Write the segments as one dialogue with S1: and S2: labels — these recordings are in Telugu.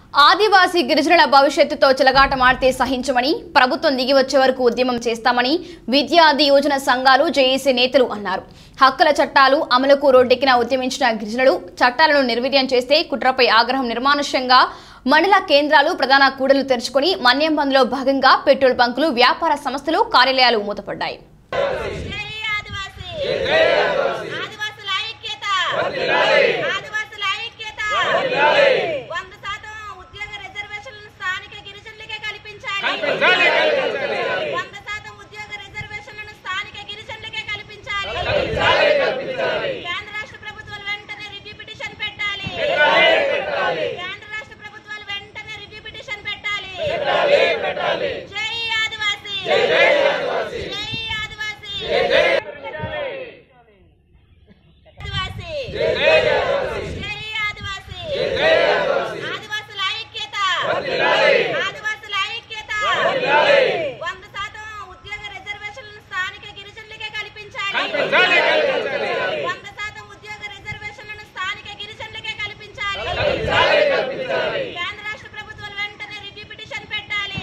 S1: ఆదివాసీ గిరిజనుల భవిష్యత్తుతో చెలగాటమాడితే సహించమని ప్రభుత్వం దిగి వచ్చే వరకు ఉద్యమం చేస్తామని విద్యార్థి యోజన సంఘాలు జేఏసీ నేతలు అన్నారు హక్కుల చట్టాలు అమలుకు రోడ్డెక్కిన ఉద్యమించిన గిరిజనులు చట్టాలను నిర్వీర్యం చేస్తే కుట్రపై ఆగ్రహం నిర్మానుష్యంగా మండల కేంద్రాలు ప్రధాన కూడలు తెరుచుకొని మన్యం బంద్లో భాగంగా పెట్రోల్ బంకులు వ్యాపార సంస్థలు కార్యాలయాలు మూతపడ్డాయి
S2: జై ఆదివాసీ ఆదివాసుల ఐక్యత ఆదివాసుల ఐక్యత వంద శాతం ఉద్యోగ రిజర్వేషన్లను స్థానిక గిరిజనులకే కల్పించాలి వంద శాతం ఉద్యోగ రిజర్వేషన్లను స్థానిక గిరిజనులకే కల్పించాలి కేంద్ర రాష్ట్ర ప్రభుత్వాలు వెంటనే రివ్యూ పిటిషన్ పెట్టాలి కేంద్ర రాష్ట్ర ప్రభుత్వాలు వెంటనే రివ్యూ పిటిషన్ పెట్టాలి జై ఆదివాసీ జై ఆదివాసీ ఆదివాసీ జై ఆదివాసీ ఆదివాసుల ఐక్యత ఆదివాసుల ఐక్యత వంద శాతం ఉద్యోగ రిజర్వేషన్లను స్థానిక గిరిజనులకే కల్పించాలి వంద శాతం ఉద్యోగ రిజర్వేషన్లను స్థానిక గిరిజనులకే కల్పించాలి కేంద్ర రాష్ట్ర ప్రభుత్వాలు వెంటనే రివ్యూ పిటిషన్ పెట్టాలి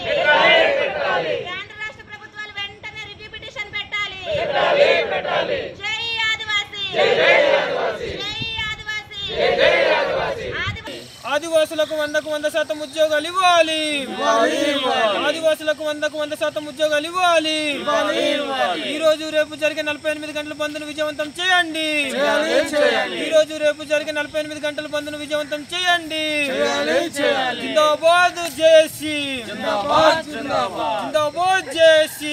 S2: కేంద్ర రాష్ట్ర ప్రభుత్వాలు వెంటనే రివ్యూ పిటిషన్ పెట్టాలి జై ఆదివాసీ జై ఆదివాసీ ఆదివాసీ
S3: ఆదివాసులకు వందకు వంద శాతం ఉద్యోగాలు ఇవ్వాలి ఆదివాసులకు వందకు వంద శాతం ఉద్యోగాలు ఇవ్వాలి ఈ రోజు రేపు జరిగే నలభై ఎనిమిది గంటల బంద్ను విజయవంతం చేయండి ఈ రోజు రేపు జరిగే నలభై ఎనిమిది గంటల బంద్ను విజయవంతం చేయండి జిందాబాద్ జేసీ జిందాబాద్ జేసీ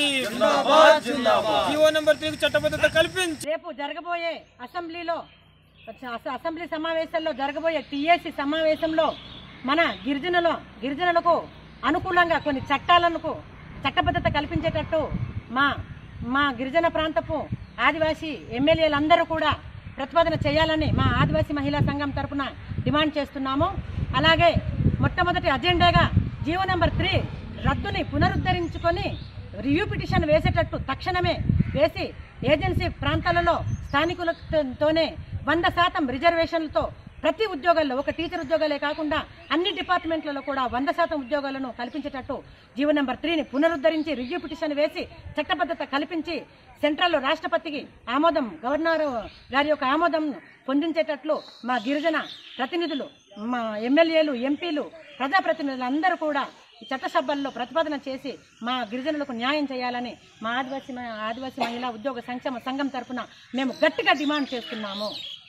S3: జీవో నెంబర్ త్రీకి చట్టబద్ధత కల్పించి
S4: రేపు జరగబోయే అసెంబ్లీలో అస- అసెంబ్లీ సమావేశాల్లో జరగబోయే టీఏసీ సమావేశంలో మన గిరిజనుల గిరిజనులకు అనుకూలంగా కొన్ని చట్టాలకు చట్టబద్ధత కల్పించేటట్టు మా మా గిరిజన ప్రాంతపు ఆదివాసీ ఎమ్మెల్యేలందరూ కూడా ప్రతిపాదన చేయాలని మా ఆదివాసీ మహిళా సంఘం తరపున డిమాండ్ చేస్తున్నాము అలాగే మొట్టమొదటి అజెండాగా జీవో నెంబర్ త్రీ రద్దుని పునరుద్ధరించుకొని రివ్యూ పిటిషన్ వేసేటట్టు తక్షణమే వేసి ఏజెన్సీ ప్రాంతాలలో స్థానికులతోనే వంద శాతం రిజర్వేషన్లతో ప్రతి ఉద్యోగాల్లో ఒక టీచర్ ఉద్యోగాలే కాకుండా అన్ని డిపార్ట్మెంట్లలో కూడా వంద శాతం ఉద్యోగాలను కల్పించేటట్టు జీవో నెంబర్ త్రీని పునరుద్ధరించి రివ్యూ పిటిషన్ వేసి చట్టబద్ధత కల్పించి సెంట్రల్ రాష్ట్రపతికి ఆమోదం గవర్నర్ గారి యొక్క ఆమోదం పొందించేటట్లు మా గిరిజన ప్రతినిధులు మా ఎమ్మెల్యేలు ఎంపీలు ప్రజాప్రతినిధులు అందరూ కూడా ఈ చట్టసభల్లో ప్రతిపాదన చేసి మా గిరిజనులకు న్యాయం చేయాలని మా ఆదివాసీ మ- ఆదివాసీ మహిళా ఉద్యోగ సంక్షేమ సంఘం తరపున మేము గట్టిగా డిమాండ్ చేస్తున్నాము